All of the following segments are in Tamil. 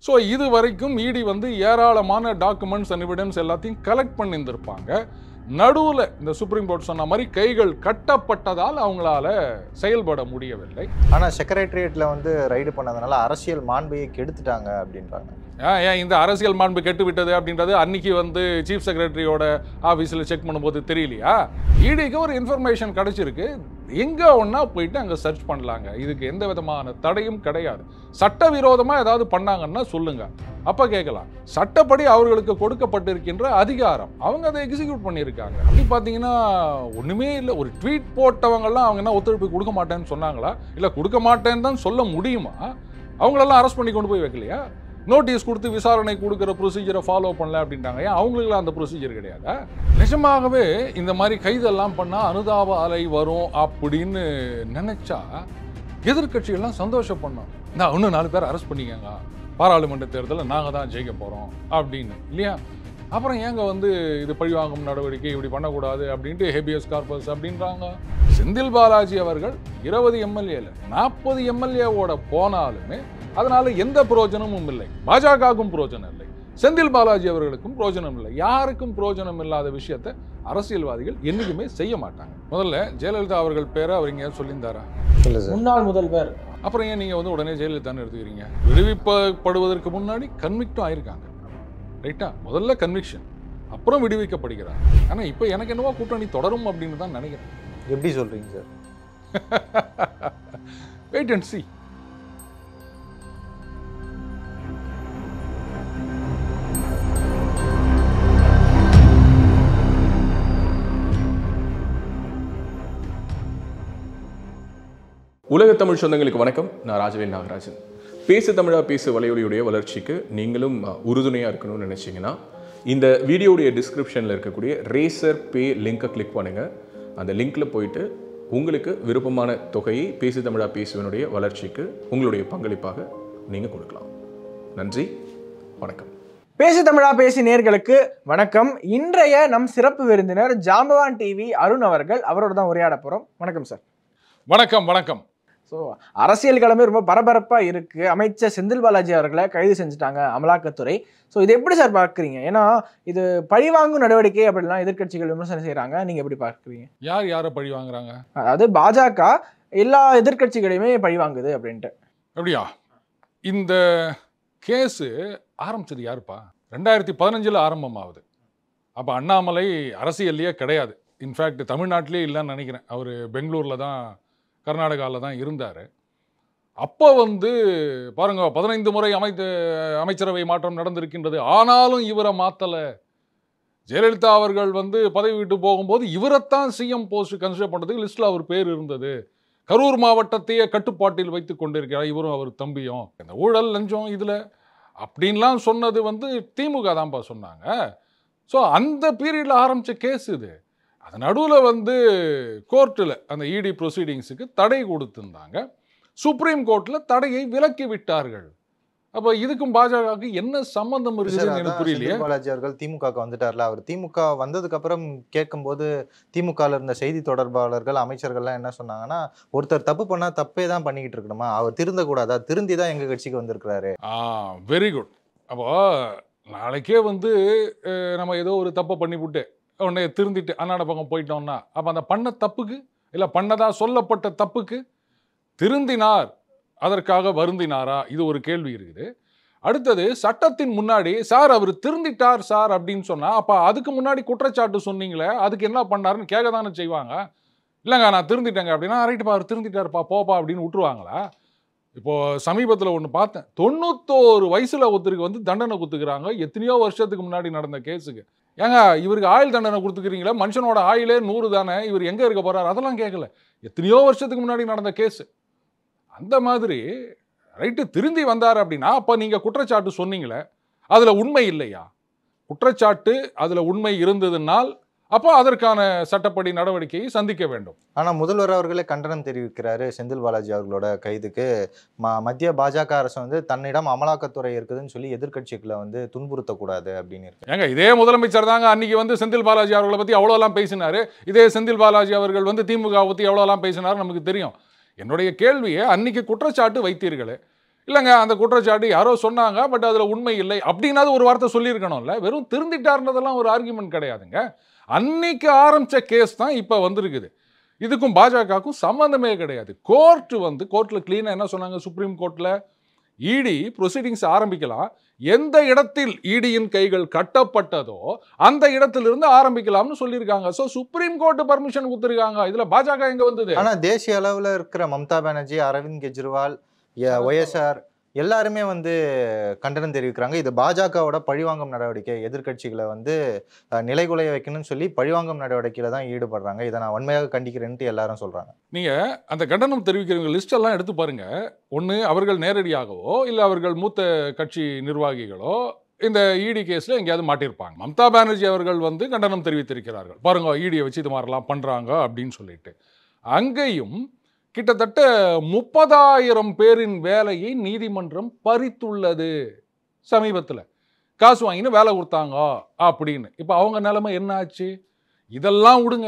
ஸோ இது வரைக்கும் இடி வந்து ஏராளமான டாக்குமெண்ட்ஸ் அண்ட் எவிடன்ஸ் எல்லாத்தையும் கலெக்ட் பண்ணியிருந்திருப்பாங்க நடுவில் இந்த சுப்ரீம் கோர்ட் சொன்ன மாதிரி கைகள் கட்டப்பட்டதால் அவங்களால செயல்பட முடியவில்லை ஆனால் செக்ரட்டரியேட்டில் வந்து ரைடு பண்ணதுனால அரசியல் மாண்பையை கெடுத்துட்டாங்க அப்படின்றாங்க ஏன் ஏன் இந்த அரசியல் மாண்பு கெட்டு விட்டது அப்படின்றது அன்னைக்கு வந்து சீஃப் செக்ரட்டரியோட ஆஃபீஸில் செக் பண்ணும்போது தெரியலையா இடிக்கு ஒரு இன்ஃபர்மேஷன் கிடைச்சிருக்கு எங்கே ஒன்றா போயிட்டு அங்கே சர்ச் பண்ணலாங்க இதுக்கு எந்த விதமான தடையும் கிடையாது சட்டவிரோதமாக ஏதாவது பண்ணாங்கன்னா சொல்லுங்க அப்போ கேட்கலாம் சட்டப்படி அவர்களுக்கு கொடுக்கப்பட்டிருக்கின்ற அதிகாரம் அவங்க அதை எக்ஸிக்யூட் பண்ணியிருக்காங்க அப்படி பார்த்தீங்கன்னா ஒன்றுமே இல்லை ஒரு ட்வீட் போட்டவங்கெல்லாம் அவங்க என்ன ஒத்துழைப்பு கொடுக்க மாட்டேன்னு சொன்னாங்களா இல்லை கொடுக்க மாட்டேன்னு தான் சொல்ல முடியுமா அவங்களெல்லாம் அரெஸ்ட் பண்ணி கொண்டு போய் வைக்கலையா நோட்டீஸ் கொடுத்து விசாரணை கொடுக்குற ப்ரொசீஜரை ஃபாலோ பண்ணல அப்படின்ட்டாங்க ஏன் அவங்களுக்குலாம் அந்த ப்ரொசீஜர் கிடையாதா நிஜமாகவே இந்த மாதிரி கைதெல்லாம் பண்ணால் அனுதாப அலை வரும் அப்படின்னு நினைச்சா எதிர்க்கட்சிகள்லாம் சந்தோஷப்படணும் நான் இன்னும் நாலு பேர் அரெஸ்ட் பண்ணிக்கங்க பாராளுமன்ற தேர்தலில் நாங்கள் தான் ஜெயிக்க போகிறோம் அப்படின்னு இல்லையா அப்புறம் ஏங்க வந்து இது பழிவாங்கும் நடவடிக்கை இப்படி பண்ணக்கூடாது அப்படின்ட்டு ஹேபியஸ் கார்பஸ் அப்படின்றாங்க செந்தில் பாலாஜி அவர்கள் இருபது எம்எல்ஏல நாற்பது எம்எல்ஏவோட போனாலுமே அதனால எந்த பிரயோஜனமும் இல்லை பாஜகவுக்கும் பிரயோஜனம் இல்லை செந்தில் பாலாஜி அவர்களுக்கும் பிரயோஜனம் இல்லை யாருக்கும் பிரயோஜனம் இல்லாத விஷயத்தை அரசியல்வாதிகள் என்னைக்குமே செய்ய மாட்டாங்க முதல்ல ஜெயலலிதா அவர்கள் பேரை அவர் எங்கேயாவது சொல்லியிருந்தாரா இல்லை சார் முன்னாள் முதல்வர் அப்புறம் ஏன் நீங்கள் வந்து உடனே ஜெயலலிதான்னு எடுத்துக்கிறீங்க விடுவிக்கப்படுவதற்கு முன்னாடி கன்விக்டும் ஆயிருக்காங்க ரைட்டா முதல்ல கன்விக்ஷன் அப்புறம் விடுவிக்கப்படுகிறார் ஆனால் இப்போ எனக்கு என்னவோ கூட்டணி தொடரும் அப்படின்னு தான் நினைக்கிறேன் எப்படி சொல்கிறீங்க சார் வெயிட் அண்ட் see உலக தமிழ் சொந்தங்களுக்கு வணக்கம் நான் ராஜவேல் நாகராஜன் பேசு தமிழா பேசு வலையொலியுடைய வளர்ச்சிக்கு நீங்களும் அஹ், உறுதுணையா இருக்கணும்னு நினைச்சீங்கன்னா இந்த வீடியோடைய டிஸ்கிரிப்ஷனில் இருக்கக்கூடிய ரேசர் பே லிங்கை கிளிக் பண்ணுங்க அந்த லிங்க்ல போயிட்டு உங்களுக்கு விருப்பமான தொகையை பேசு தமிழா பேசுவனுடைய வளர்ச்சிக்கு உங்களுடைய பங்களிப்பாக நீங்க கொடுக்கலாம் நன்றி வணக்கம் பேசு தமிழா பேசி நேர்களுக்கு வணக்கம் இன்றைய நம் சிறப்பு விருந்தினர் ஜாம்பவான் டிவி அருண் அவர்கள் அவரோட தான் உரையாட போறோம் வணக்கம் சார் வணக்கம் வணக்கம் ஸோ அரசியல் கிழமை ரொம்ப பரபரப்பா இருக்கு அமைச்சர் செந்தில் பாலாஜி அவர்களை கைது செஞ்சுட்டாங்க அமலாக்கத்துறை ஸோ இது எப்படி சார் பார்க்குறீங்க ஏன்னா இது பழிவாங்கும் நடவடிக்கை அப்படிலாம் எதிர்க்கட்சிகள் விமர்சனம் செய்றாங்க நீங்க எப்படி பார்க்குறீங்க யார் யாரை பழி வாங்குறாங்க அதாவது பாஜக எல்லா எதிர்க்கட்சிகளையுமே பழிவாங்குது அப்படின்ட்டு அப்படியா இந்த கேஸு ஆரம்பிச்சது யாருப்பா ரெண்டாயிரத்தி பதினஞ்சில் ஆரம்பமாகுது அப்போ அண்ணாமலை அரசியல்லையே கிடையாது இன்ஃபேக்ட் தமிழ்நாட்டிலே இல்லைன்னு நினைக்கிறேன் அவர் பெங்களூரில் தான் கர்நாடகாவில் தான் இருந்தார் அப்போ வந்து பாருங்க பதினைந்து முறை அமைத்து அமைச்சரவை மாற்றம் நடந்திருக்கின்றது ஆனாலும் இவரை மாற்றலை ஜெயலலிதா அவர்கள் வந்து பதவி விட்டு போகும்போது இவரைத்தான் சிஎம் போஸ்ட் கன்சிடர் பண்ணுறதுக்கு லிஸ்ட்டில் அவர் பேர் இருந்தது கரூர் மாவட்டத்தையே கட்டுப்பாட்டில் வைத்து கொண்டிருக்கிறார் இவரும் அவர் தம்பியும் இந்த ஊழல் லஞ்சம் இதில் அப்படின்லாம் சொன்னது வந்து திமுக தான்ப்பா சொன்னாங்க ஸோ அந்த பீரியடில் ஆரம்பித்த கேஸ் இது அது நடுவில் வந்து கோர்ட்டில் அந்த இடி ப்ரொசீடிங்ஸுக்கு தடை கொடுத்திருந்தாங்க சுப்ரீம் கோர்ட்டில் தடையை விலக்கி விட்டார்கள் அப்போ இதுக்கும் பாஜகவுக்கு என்ன சம்பந்தம் சார் இருக்குதுன்னு எனக்கு அதான் புரியலையே செந்தில் பாலாஜி அவர்கள் திமுகவுக்கு வந்துட்டார்ல அவர் திமுக வந்ததுக்கு அப்புறம் கேட்கும்போது திமுகல இருந்த செய்தி தொடர்பாளர்கள் அமைச்சர்கள்லாம் என்ன சொன்னாங்கன்னா ஒருத்தர் தப்பு பண்ணா தப்பே தான் பண்ணிக்கிட்டு இருக்கணுமா அவர் திருந்தக்கூடாதா திருந்தி தான் எங்க கட்சிக்கு வந்திருக்கிறாரு ஆ வெரி குட் அப்போ நாளைக்கே வந்து அஹ், நம்ம ஏதோ ஒரு தப்பை பண்ணிவிட்டு உடனே திருந்திட்டு அண்ணாட பக்கம் போயிட்டோம்னா அப்போ அந்த பண்ண தப்புக்கு இல்லை பண்ணதா சொல்லப்பட்ட தப்புக்கு திருந்தினார் அதற்காக வருந்தினாரா இது ஒரு கேள்வி இருக்குது அடுத்தது சட்டத்தின் முன்னாடி சார் அவர் திருந்திட்டார் சார் அப்படின்னு சொன்னா அப்போ அதுக்கு முன்னாடி குற்றச்சாட்டு சொன்னீங்களே அதுக்கு என்ன பண்ணாருன்னு கேட்க தானே செய்வாங்க இல்லைங்க நான் திருந்திட்டேங்க அப்படின்னா ரைட்டுப்பா அவர் திருந்திட்டாருப்பா போப்பா அப்படின்னு விட்டுருவாங்களா இப்போ சமீபத்தில் ஒன்று பார்த்தேன் தொண்ணூத்தோரு வயசுல ஒருத்தருக்கு வந்து தண்டனை கொடுத்துக்கிறாங்க எத்தனையோ வருஷத்துக்கு முன்னாடி நடந்த கேஸுக்கு ஏங்க இவருக்கு ஆயுள் தண்டனை கொடுத்துக்கிறீங்களா மனுஷனோட ஆயிலே நூறு தானே இவர் எங்கே இருக்க போறாரு அதெல்லாம் கேட்கல எத்தனையோ வருஷத்துக்கு முன்னாடி நடந்த கேஸு அந்த மாதிரி ரைட்டு திருந்தி வந்தார் அப்படின்னா அப்போ நீங்கள் குற்றச்சாட்டு சொன்னீங்களே அதில் உண்மை இல்லையா குற்றச்சாட்டு அதில் உண்மை இருந்ததுனால் அப்போ அதற்கான சட்டப்படி நடவடிக்கையை சந்திக்க வேண்டும் ஆனா முதல்வர் அவர்களே கண்டனம் தெரிவிக்கிறாரு செந்தில் பாலாஜி அவர்களோட கைதுக்கு ம- மத்திய பாஜக அரசு வந்து தன்னிடம் அமலாக்கத்துறை இருக்குதுன்னு சொல்லி எதிர்க்கட்சிகளை வந்து துன்புறுத்தக்கூடாது அப்படின்னு இருக்கு ஏங்க இதே முதலமைச்சர் தாங்க அன்னைக்கு வந்து செந்தில் பாலாஜி அவர்களை பற்றி எவ்வளோலாம் பேசினாரு இதே செந்தில் பாலாஜி அவர்கள் வந்து திமுக பற்றி எவ்வளோலாம் பேசினாரு நமக்கு தெரியும் என்னுடைய கேள்வியை அன்னைக்கு குற்றச்சாட்டு வைத்தீர்களே இல்லைங்க அந்த குற்றச்சாட்டு யாரோ சொன்னாங்க பட் அதில் உண்மை இல்லை அப்படின்னாவது ஒரு வார்த்தை சொல்லியிருக்கணும்ல வெறும் திருந்திட்டார்ன்றதெல்லாம் ஒரு ஆர்குமெண்ட் கிடையாதுங்க அன்னைக்கு ஆரம்பிச்ச கேஸ் தான் இப்போ வந்திருக்குது இதுக்கும் பாஜகவுக்கும் சம்மந்தமே கிடையாது கோர்ட் வந்து கோர்ட்டில் க்ளீனாக என்ன சொன்னாங்க சுப்ரீம் கோர்ட்டில் இடி ப்ரொசீடிங்ஸ் ஆரம்பிக்கலாம் எந்த இடத்தில் இடியின் கைகள் கட்டப்பட்டதோ அந்த இடத்திலிருந்து ஆரம்பிக்கலாம்னு சொல்லியிருக்காங்க ஸோ சுப்ரீம் கோர்ட் பர்மிஷன் கொடுத்துருக்காங்க இதுல பாஜக எங்க வந்தது ஆனா தேசிய அளவுல இருக்கிற மம்தா பானர்ஜி அரவிந்த் கெஜ்ரிவால் ஒய்எஸ்ஆர் எல்லாருமே வந்து கண்டனம் தெரிவிக்கிறாங்க இது பாஜகவோட பழிவாங்கும் நடவடிக்கை எதிர்க்கட்சிகளை வந்து அஹ், நிலைகுலைய வைக்கணும்னு சொல்லி பழிவாங்கும் நடவடிக்கையில தான் ஈடுபடுறாங்க இதை நான் வன்மையாக கண்டிக்கிறேன்ட்டு எல்லாரும் சொல்றாங்க நீங்க அந்த கண்டனம் தெரிவிக்கிறவங்க லிஸ்ட் எல்லாம் எடுத்து பாருங்க ஒன்று அவர்கள் நேரடியாகவோ இல்லை அவர்கள் மூத்த கட்சி நிர்வாகிகளோ இந்த இடி கேஸ்ல எங்கேயாவது மாட்டியிருப்பாங்க மம்தா பானர்ஜி அவர்கள் வந்து கண்டனம் தெரிவித்திருக்கிறார்கள் பாருங்க இடியை வச்சு இது மாதிரிலாம் பண்றாங்க அப்படின்னு சொல்லிட்டு அங்கேயும் கிட்டத்தட்ட முப்பதாயிரம் பேரின் வேலையை நீதிமன்றம் பறித்துள்ளது சமீபத்தில் காசு வாங்கின்னு வேலை கொடுத்தாங்க அப்படின்னு இப்போ அவங்க நிலைமை என்ன ஆச்சு இதெல்லாம் விடுங்க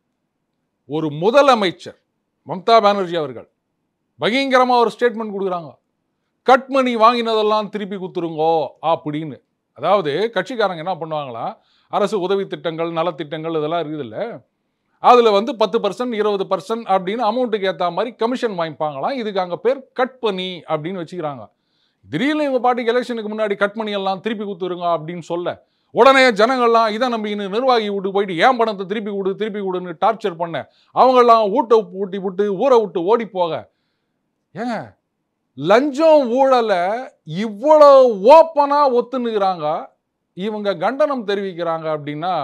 ஒரு முதலமைச்சர் மம்தா பானர்ஜி அவர்கள் பயங்கரமாக ஒரு ஸ்டேட்மெண்ட் கொடுக்குறாங்க கட் மணி வாங்கினதெல்லாம் திருப்பி கொடுத்துருங்கோ அப்படின்னு அதாவது கட்சிக்காரங்க என்ன பண்ணுவாங்களாம் அரசு உதவி திட்டங்கள் நலத்திட்டங்கள் இதெல்லாம் இருக்குதுல்ல அதில் வந்து பத்து பர்சன்ட் இருபது பர்சன்ட் அப்படின்னு அமௌண்ட்டுக்கு ஏற்ற மாதிரி கமிஷன் வாங்கிப்பாங்களாம் இதுக்கு அங்கே பேர் கட் பண்ணி அப்படின்னு வச்சுக்கிறாங்க திடீர்னு இவங்க பாட்டுக்கு எலெக்ஷனுக்கு முன்னாடி கட் பண்ணி எல்லாம் திருப்பி கொடுத்துருங்க அப்படின்னு சொல்ல உடனே ஜனங்கள்லாம் இதை நம்பின்னு நிர்வாகி விட்டு போயிட்டு ஏன் பணத்தை திருப்பி கொடு திருப்பி கொடுன்னு டார்ச்சர் பண்ண அவங்கெல்லாம் ஊட்ட ஊட்டி விட்டு ஊரை விட்டு ஓடி போக ஏங்க லஞ்சம் ஊழலை இவ்வளோ ஓப்பனாக ஒத்துனுக்கிறாங்க இவங்க கண்டனம் தெரிவிக்கிறாங்க அப்படின்னா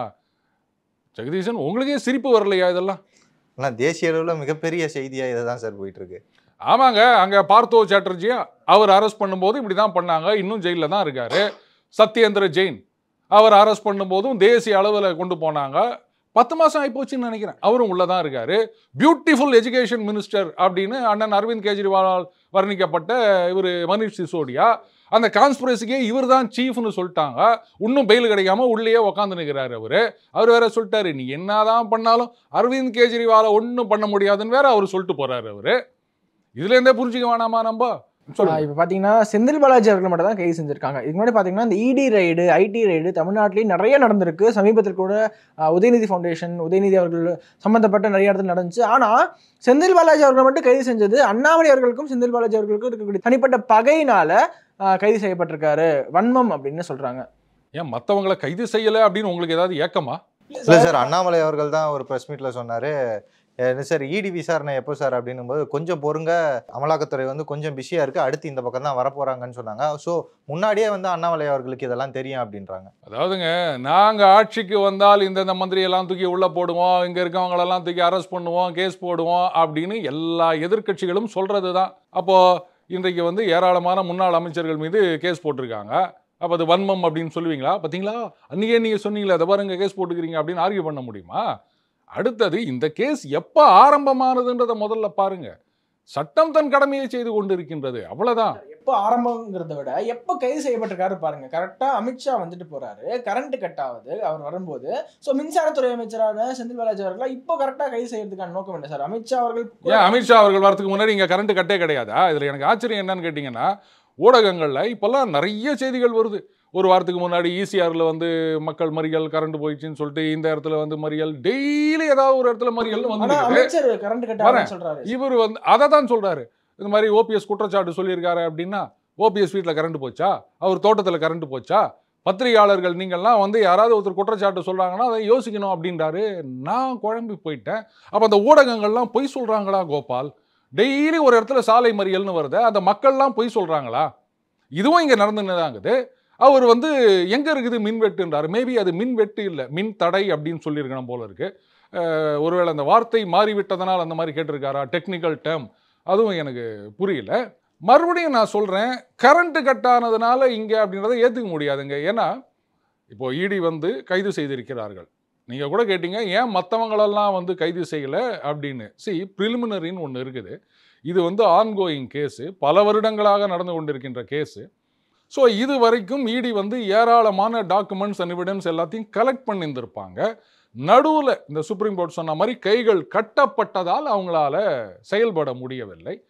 ஜெகதீசன் உங்களுக்கே சிரிப்பு வரலையா இதெல்லாம் ஆனா தேசிய அளவுல மிகப்பெரிய செய்தியா இதை தான் சார் போயிட்டு இருக்கு ஆமாங்க அங்கே பார்த்தோ சாட்டர்ஜியை அவர் அரெஸ்ட் பண்ணும்போது இப்படி தான் பண்ணாங்க இன்னும் ஜெயிலில் தான் இருக்காரு சத்யேந்திர ஜெயின் அவர் அரெஸ்ட் பண்ணும்போதும் தேசிய அளவில் கொண்டு போனாங்க பத்து மாதம் ஆகிப்போச்சுன்னு நினைக்கிறேன் அவரும் உள்ளே தான் இருக்காரு பியூட்டிஃபுல் எஜுகேஷன் மினிஸ்டர் அப்படின்னு அண்ணன் அரவிந்த் கெஜ்ரிவால் வர்ணிக்கப்பட்ட இவர் மனிஷ் சிசோடியா அந்த கான்ஸ்பிரசிக்கே இவர் தான் சீஃப்னு சொல்லிட்டாங்க இன்னும் பெயில் கிடைக்காம உள்ளேயே உட்காந்து நிற்கிறாரு அவர் அவர் வேற சொல்லிட்டாரு நீ என்னதான் பண்ணாலும் அரவிந்த் கெஜ்ரிவாலை ஒன்றும் பண்ண முடியாதுன்னு வேற அவர் சொல்லிட்டு போறாரு அவரு இதுல இருந்தே புரிஞ்சுக்க வேணாமா நம்ம சொல்லுங்க இப்போ பார்த்தீங்கன்னா செந்தில் பாலாஜி அவர்கள் மட்டும் தான் கைது செஞ்சிருக்காங்க இதுக்கு முன்னாடி பார்த்தீங்கன்னா இந்த இடி ரைடு ஐடி ரைடு தமிழ்நாட்டிலேயும் நிறைய நடந்திருக்கு சமீபத்தில் கூட அஹ், உதயநிதி ஃபவுண்டேஷன் உதயநிதி அவர்கள் சம்பந்தப்பட்ட நிறைய இடத்துல நடந்துச்சு ஆனால் செந்தில் பாலாஜி அவர்கள் மட்டும் கைது செஞ்சது அண்ணாமலை அவர்களுக்கும் செந்தில் பாலாஜி அவர்களுக்கும் இருக்கக்கூடிய தனிப்பட்ட பகையினால அஹ், கைது செய்யப்பட்டிருக்காரு வன்மம் அப்படின்னு சொல்றாங்க ஏன் மத்தவங்கள கைது செய்யல அப்படின்னு உங்களுக்கு ஏதாவது ஏக்கமா இல்ல சார் அண்ணாமலை அவர்கள் தான் ஒரு ப்ரெஸ் மீட்ல சொன்னாரு என்ன சார் இடி விசாரணை எப்போ சார் அப்படின்னும் போது கொஞ்சம் பொறுங்க அமலாக்கத்துறை வந்து கொஞ்சம் பிஸியா இருக்கு அடுத்து இந்த பக்கம் தான் வரப்போறாங்கன்னு சொன்னாங்க ஸோ முன்னாடியே வந்து அண்ணாமலை அவர்களுக்கு இதெல்லாம் தெரியும் அப்படின்றாங்க அதாவதுங்க நாங்க ஆட்சிக்கு வந்தால் இந்தந்த மந்திரி எல்லாம் தூக்கி உள்ள போடுவோம் இங்க இருக்கவங்களெல்லாம் தூக்கி அரெஸ்ட் பண்ணுவோம் கேஸ் போடுவோம் அப்படின்னு எல்லா எதிர்க்கட்சிகளும் சொல்றது தான் அப்போ இன்றைக்கு வந்து ஏராளமான முன்னாள் அமைச்சர்கள் மீது கேஸ் போட்டிருக்காங்க அப்போ அது வன்மம் அப்படின்னு சொல்லுவீங்களா பார்த்தீங்களா அன்றைக்கே நீங்கள் சொன்னீங்களே அதை பாருங்க கேஸ் போட்டுக்கிறீங்க அப்படின்னு ஆர்கியூ பண்ண முடியுமா அடுத்தது இந்த கேஸ் எப்போ ஆரம்பமானதுன்றதை முதல்ல பாருங்க சட்டம் தன் கடமையை செய்து கொண்டிருக்கின்றது அவ்வளவுதான் எப்போ ஆரம்பங்கிறத விட எப்போ கைது செய்யப்பட்டிருக்காரு பாருங்க கரெக்டாக அமித்ஷா வந்துட்டு போறாரு கரண்ட் கட் ஆகுது அவர் வரும்போது ஸோ மின்சாரத்துறை அமைச்சரான செந்தில் பாலாஜி அவர்களை இப்போ கரெக்டாக கைது செய்யறதுக்கான நோக்கம் என்ன சார் அமித்ஷா அவர்கள் ஏன் அமித்ஷா அவர்கள் வரதுக்கு முன்னாடி இங்கே கரண்ட் கட்டே கிடையாதா இதில் எனக்கு ஆச்சரியம் என்னன்னு கேட்டிங்கன்னா ஊடகங்களில் இப்போல்லாம் நிறைய செய்திகள் வருது ஒரு வாரத்துக்கு முன்னாடி ஈசிஆரில் வந்து மக்கள் மறியல் கரண்ட் போயிடுச்சுன்னு சொல்லிட்டு இந்த இடத்துல வந்து மறியல் டெய்லி ஏதாவது ஒரு இடத்துல மறியல்னு ஆனா வந்து அமைச்சர் கரண்ட் கட் ஆகுதுன்னு சொல்றாரு இவர் வந்து அதை தான் சொல்கிறாரு இந்த மாதிரி ஓபிஎஸ் குற்றச்சாட்டு சொல்லியிருக்காரு அப்படின்னா ஓபிஎஸ் வீட்டில் கரண்ட் போச்சா அவர் தோட்டத்தில் கரண்ட் போச்சா பத்திரிகையாளர்கள் நீங்கள்லாம் வந்து யாராவது ஒருத்தர் குற்றச்சாட்டு சொல்கிறாங்கன்னா அதை யோசிக்கணும் அப்படின்றாரு நான் குழம்பி போயிட்டேன் அப்போ அந்த ஊடகங்கள்லாம் பொய் சொல்கிறாங்களா கோபால் டெய்லி ஒரு இடத்துல சாலை மறியல்னு வருது அந்த மக்கள்லாம் பொய் சொல்கிறாங்களா இதுவும் இங்கே நடந்துன்னு அவர் வந்து எங்கே இருக்குது மின்வெட்டுன்றார் மேபி அது மின்வெட்டு இல்லை மின் தடை அப்படின்னு சொல்லியிருக்கணும் போல இருக்கு அஹ், ஒருவேளை அந்த வார்த்தை மாறிவிட்டதனால் அந்த மாதிரி கேட்டிருக்காரா டெக்னிக்கல் டேர்ம் அதுவும் எனக்கு புரியல மறுபடியும் நான் சொல்கிறேன் கரண்ட்டு கட் ஆனதுனால இங்கே அப்படின்றத ஏற்றுக்க முடியாதுங்க ஏன்னா இப்போ இடி வந்து கைது செய்திருக்கிறார்கள் நீங்கள் கூட கேட்டீங்க ஏன் மற்றவங்களெல்லாம் வந்து கைது செய்யலை அப்படின்னு சி ப்ரிலிமினரின்னு ஒன்று இருக்குது இது வந்து ஆன்கோயிங் கேஸு பல வருடங்களாக நடந்து கொண்டிருக்கின்ற கேஸு ஸோ இது வரைக்கும் இடி வந்து ஏராளமான டாக்குமெண்ட்ஸ் அண்ட் எவிடன்ஸ் எல்லாத்தையும் கலெக்ட் பண்ணியிருந்திருப்பாங்க நடுவில் இந்த சுப்ரீம் கோர்ட் சொன்ன மாதிரி கைகள் கட்டப்பட்டதால் அவங்களால செயல்பட முடியவில்லை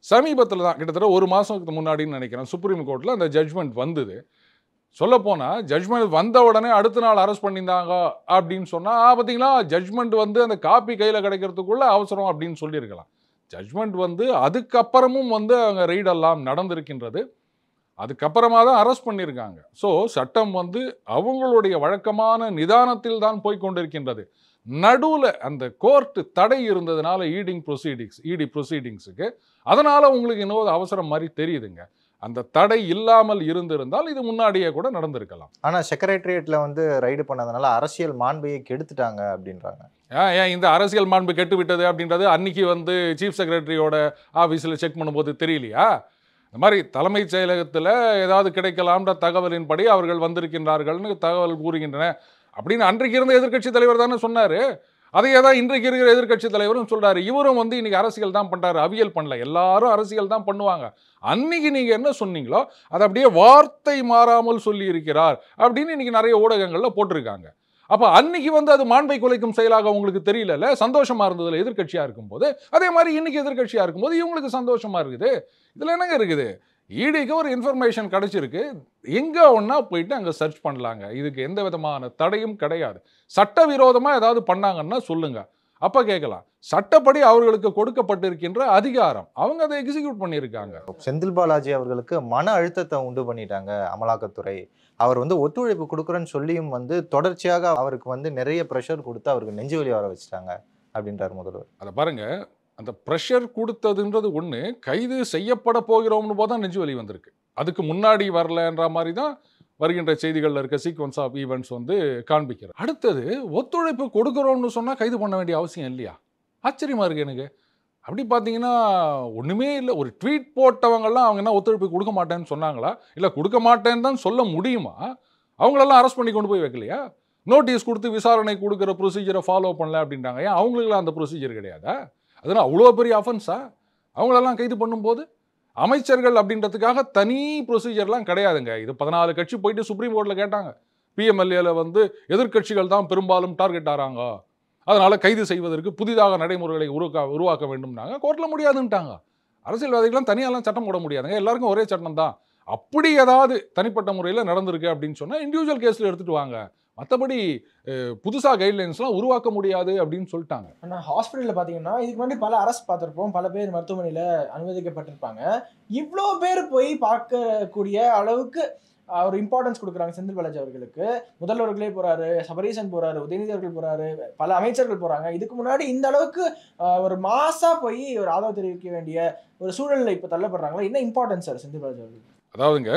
சமீபத்தில் தான் கிட்டத்தட்ட ஒரு மாதத்துக்கு முன்னாடின்னு நினைக்கிறேன் சுப்ரீம் கோர்ட்டில் அந்த ஜட்ஜ்மெண்ட் வந்தது சொல்லப்போனால் ஜட்ஜ்மெண்ட் வந்த உடனே அடுத்த நாள் அரெஸ்ட் பண்ணியிருந்தாங்க அப்படின்னு சொன்னால் பார்த்தீங்களா ஜட்ஜ்மெண்ட் வந்து அந்த காப்பி கையில் கிடைக்கிறதுக்குள்ள அவசரம் அப்படின்னு சொல்லியிருக்கலாம் ஜட்ஜ்மெண்ட் வந்து அதுக்கப்புறமும் வந்து அங்கே ரெய்டெல்லாம் நடந்திருக்கின்றது அதுக்கப்புறமா தான் அரெஸ்ட் பண்ணியிருக்காங்க ஸோ சட்டம் வந்து அவங்களுடைய வழக்கமான நிதானத்தில் தான் போய் கொண்டிருக்கின்றது நடுவில் அந்த கோர்ட்டு தடை இருந்ததுனால ஈடிங் ப்ரொசீடிங்ஸ் இடி ப்ரொசீடிங்ஸுக்கு அதனால் உங்களுக்கு இன்னொரு அவசரம் மாதிரி தெரியுதுங்க அந்த தடை இல்லாமல் இருந்திருந்தால் இது முன்னாடியே கூட நடந்திருக்கலாம் ஆனா செக்ரட்டரியேட்ல வந்து ரைடு பண்ணதுனால அரசியல் மாண்பையை கெடுத்துட்டாங்க அப்படின்றாங்க ஏன் ஏன் இந்த அரசியல் மாண்பு கெட்டு விட்டது அப்படின்றது அன்னைக்கு வந்து சீஃப் செக்ரட்டரியோட ஆஃபீஸில் செக் பண்ணும்போது தெரியலையா இந்த மாதிரி தலைமைச் செயலகத்தில் ஏதாவது கிடைக்கலாம்ன்ற தகவலின்படி அவர்கள் வந்திருக்கின்றார்கள்னு தகவல் கூறுகின்றன அப்படின்னு அன்றைக்கு இருந்த எதிர்க்கட்சி தலைவர் தானே சொன்னார் அதையே தான் இன்றைக்கு இருக்கிற எதிர்க்கட்சி தலைவரும் சொல்றாரு இவரும் வந்து இன்னைக்கு அரசியல் தான் பண்றாரு அவியல் பண்ணல எல்லாரும் அரசியல் தான் பண்ணுவாங்க அன்னைக்கு நீங்க என்ன சொன்னீங்களோ அதை அப்படியே வார்த்தை மாறாமல் சொல்லி இருக்கிறார் அப்படின்னு இன்னைக்கு நிறைய ஊடகங்கள்ல போட்டிருக்காங்க அப்ப அன்னைக்கு வந்து அது மாண்பை குலைக்கும் செயலாக உங்களுக்கு தெரியலல்ல சந்தோஷமா இருந்ததுல எதிர்க்கட்சியா இருக்கும்போது அதே மாதிரி இன்னைக்கு எதிர்க்கட்சியா இருக்கும்போது இவங்களுக்கு சந்தோஷமா இருக்குது இதுல என்னங்க இருக்குது ஈடிக்கு ஒரு இன்ஃபர்மேஷன் கிடைச்சிருக்கு எங்க ஒண்ணா போயிட்டு அங்க சர்ச் பண்ணலாங்க இதுக்கு எந்த விதமான தடையும் கிடையாது சட்டவிரோதமா ஏதாவது பண்ணாங்கன்னா சொல்லுங்க அப்ப கேட்கலாம் சட்டப்படி அவர்களுக்கு கொடுக்கப்பட்டிருக்கின்ற அதிகாரம் அவங்க அதை எக்ஸிக்யூட் பண்ணியிருக்காங்க செந்தில் பாலாஜி அவர்களுக்கு மன அழுத்தத்தை உண்டு பண்ணிட்டாங்க அமலாக்கத்துறை அவர் வந்து ஒத்துழைப்பு கொடுக்குறேன்னு சொல்லியும் வந்து தொடர்ச்சியாக அவருக்கு வந்து நிறைய ப்ரெஷர் கொடுத்து அவருக்கு நெஞ்சு வலி வர வச்சுட்டாங்க அப்படின்றார் முதல்வர் அதை பாருங்க அந்த ப்ரெஷர் கொடுத்ததுன்றது ஒன்று கைது செய்யப்பட போகிறோம்னு போது தான் நெஞ்சு வலி வந்திருக்கு அதுக்கு முன்னாடி வரலன்ற மாதிரி தான் வருகின்ற செய்திகளில் இருக்க சீக்வன்ஸ் ஆஃப் ஈவெண்ட்ஸ் வந்து காண்பிக்கிறது அடுத்தது ஒத்துழைப்பு கொடுக்குறோம்னு சொன்னால் கைது பண்ண வேண்டிய அவசியம் இல்லையா ஆச்சரியமா இருக்கு எனக்கு அப்படி பார்த்தீங்கன்னா ஒன்றுமே இல்லை ஒரு ட்வீட் போட்டவங்கெல்லாம் அவங்க என்ன ஒத்துழைப்பு கொடுக்க மாட்டேன்னு சொன்னாங்களா இல்லை கொடுக்க மாட்டேன்னு தான் சொல்ல முடியுமா அவங்களெல்லாம் அரெஸ்ட் பண்ணி கொண்டு போய் வைக்கலையா நோட்டீஸ் கொடுத்து விசாரணை கொடுக்குற ப்ரொசீஜரை ஃபாலோ பண்ணல அப்படின்றாங்க ஏன் அவங்களுக்குலாம் அந்த ப்ரொசீஜர் கிடையாதா அதனால் அவ்வளோ பெரிய அஃபென்ஸா அவங்களெல்லாம் கைது பண்ணும்போது அமைச்சர்கள் அப்படின்றதுக்காக தனி ப்ரொசீஜர்லாம் கிடையாதுங்க இது பதினாலு கட்சி போயிட்டு சுப்ரீம் கோர்ட்டில் கேட்டாங்க பிஎம்எல்ஏல வந்து எதிர்க்கட்சிகள் தான் பெரும்பாலும் டார்கெட் ஆறாங்க அதனால கைது செய்வதற்கு புதிதாக நடைமுறைகளை உருவாக்க உருவாக்க வேண்டும்னாங்க கோர்ட்டில் முடியாதுன்ட்டாங்க அரசியல்வாதிகள்லாம் தனியாலாம் சட்டம் போட முடியாதுங்க எல்லாருக்கும் ஒரே சட்டம் தான் அப்படி ஏதாவது தனிப்பட்ட முறையில் நடந்திருக்கு அப்படின்னு சொன்னால் இண்டிவிஜுவல் கேஸில் எடுத்துட்டு வாங்க மற்றபடி புதுசாக கைட்லைன்ஸ்லாம் உருவாக்க முடியாது அப்படின்னு சொல்லிட்டாங்க ஆனால் ஹாஸ்பிட்டலில் பார்த்தீங்கன்னா இதுக்கு முன்னாடி பல அரசு பார்த்துருப்போம் பல பேர் மருத்துவமனையில் அனுமதிக்கப்பட்டிருப்பாங்க இவ்வளோ பேர் போய் பார்க்கக்கூடிய அளவுக்கு ஆஹ், ஒரு இம்பார்ட்டன்ஸ் கொடுக்குறாங்க செந்தில் பாலாஜி அவர்களுக்கு முதல்வர்களே போறாரு சபரீசன் போறாரு உதயநிதி அவர்கள் போறாரு பல அமைச்சர்கள் போறாங்க இதுக்கு முன்னாடி இந்த அளவுக்கு ஆஹ், ஒரு மாசா போய் ஒரு ஆதரவு தெரிவிக்க வேண்டிய ஒரு சூழல்ல இப்போ தள்ளப்படுறாங்களா என்ன இம்பார்ட்டன்ஸ் சார் செந்தில் பாலாஜி அவர்களுக்கு அதாவதுங்க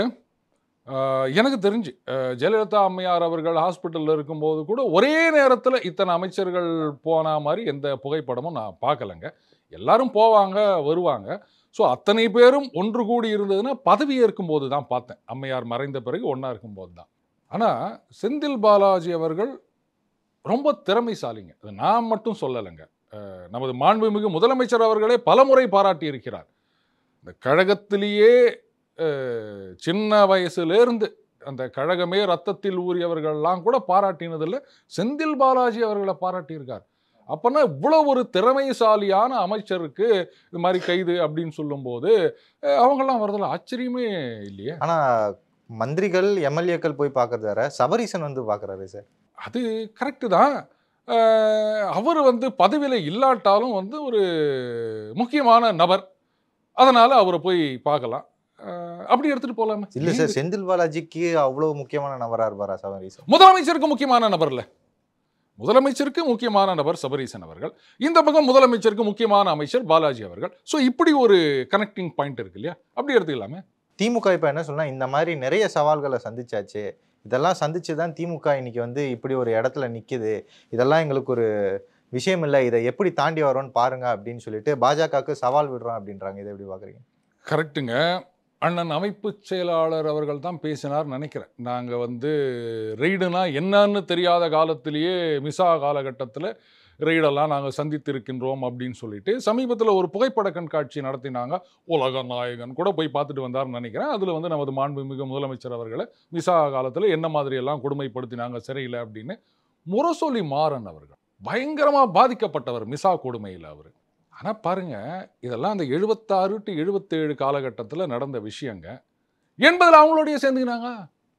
ஆஹ், எனக்கு தெரிஞ்சு ஆஹ், ஜெயலலிதா அம்மையார் அவர்கள் ஹாஸ்பிட்டலில் இருக்கும்போது கூட ஒரே நேரத்தில் இத்தனை அமைச்சர்கள் போன மாதிரி எந்த புகைப்படமும் நான் பார்க்கலங்க எல்லாரும் போவாங்க வருவாங்க ஸோ அத்தனை பேரும் ஒன்று கூடி இருந்ததுன்னா பதவி ஏற்கும்போது தான் பார்த்தேன் அம்மையார் மறைந்த பிறகு ஒன்றா இருக்கும்போது தான் ஆனால் செந்தில் பாலாஜி அவர்கள் ரொம்ப திறமைசாலிங்க அது நான் மட்டும் சொல்லலைங்க அஹ், நமது மாண்புமிகு முதலமைச்சர் அவர்களே பலமுறை பாராட்டி இருக்கிறார் இந்த கழகத்திலேயே அஹ், சின்ன வயசுலேருந்து அந்த கழகமே ரத்தத்தில் ஊறியவர்கள்லாம் கூட பாராட்டினதில்லை செந்தில் பாலாஜி அவர்களை பாராட்டியிருக்கார் அப்போனா இவ்வளோ ஒரு திறமைசாலியான அமைச்சருக்கு இது மாதிரி கைது அப்படின்னு சொல்லும்போது அஹ், அவங்கெல்லாம் வரதில் ஆச்சரியமே இல்லையே ஆனா மந்திரிகள் எம்எல்ஏக்கள் போய் பார்க்கறது வேற சபரீசன் வந்து பார்க்கறாரு சார் அது கரெக்டு தான் அவர் வந்து பதவியில் இல்லாட்டாலும் வந்து ஒரு முக்கியமான நபர் அதனால் அவரை போய் பார்க்கலாம் அஹ், அப்படி எடுத்துகிட்டு போகலாமே இல்ல சார் செந்தில் பாலாஜிக்கு அவ்வளவு முக்கியமான நபரா இருப்பாரா சபரீசன் முதலமைச்சருக்கு முக்கியமான நபர்ல முதலமைச்சருக்கு முக்கியமான நபர் சபரீசன் அவர்கள் இந்த பக்கம் முதலமைச்சருக்கு முக்கியமான அமைச்சர் பாலாஜி அவர்கள் ஸோ இப்படி ஒரு கனெக்டிங் பாயிண்ட் இருக்கு இல்லையா அப்படி எடுத்துக்கலாமே திமுக இப்ப என்ன சொன்னா இந்த மாதிரி நிறைய சவால்களை சந்திச்சாச்சு இதெல்லாம் சந்திச்சு தான் திமுக இன்னைக்கு வந்து இப்படி ஒரு இடத்துல நிக்குது இதெல்லாம் எங்களுக்கு ஒரு விஷயம் இல்லை இதை எப்படி தாண்டி வரோம்னு பாருங்க அப்படின்னு சொல்லிட்டு பாஜகவுக்கு சவால் விடுறோம் அப்படின்றாங்க இதை எப்படி பாக்குறீங்க கரெக்டுங்க அண்ணன் அமைப்பு செயலாளர் அவர்கள் தான் பேசினார் நினைக்கிறேன் நாங்கள் வந்து ரெய்டுனா என்னன்னு தெரியாத காலத்திலேயே மிசா காலகட்டத்தில் ரெய்டெல்லாம் நாங்கள் சந்தித்திருக்கின்றோம் அப்படின்னு சொல்லிட்டு சமீபத்தில் ஒரு புகைப்பட கண்காட்சி நடத்தினாங்க உலக நாயகன் கூட போய் பார்த்துட்டு வந்தார்னு நினைக்கிறேன் அதில் வந்து நமது மாண்புமிகு முதலமைச்சர் அவர்களை மிசா காலத்தில் என்ன மாதிரியெல்லாம் கொடுமைப்படுத்தினாங்க சிறையில் அப்படின்னு முரசொலி மாறன் அவர்கள் பயங்கரமாக பாதிக்கப்பட்டவர் மிசா கொடுமையில் அவர் ஆனால் பாருங்க இதெல்லாம் அந்த எழுபத்தாறு டு எழுபத்தேழு காலகட்டத்தில் நடந்த விஷயங்க எண்பதில் அவங்களோடய சேர்ந்துக்கினாங்க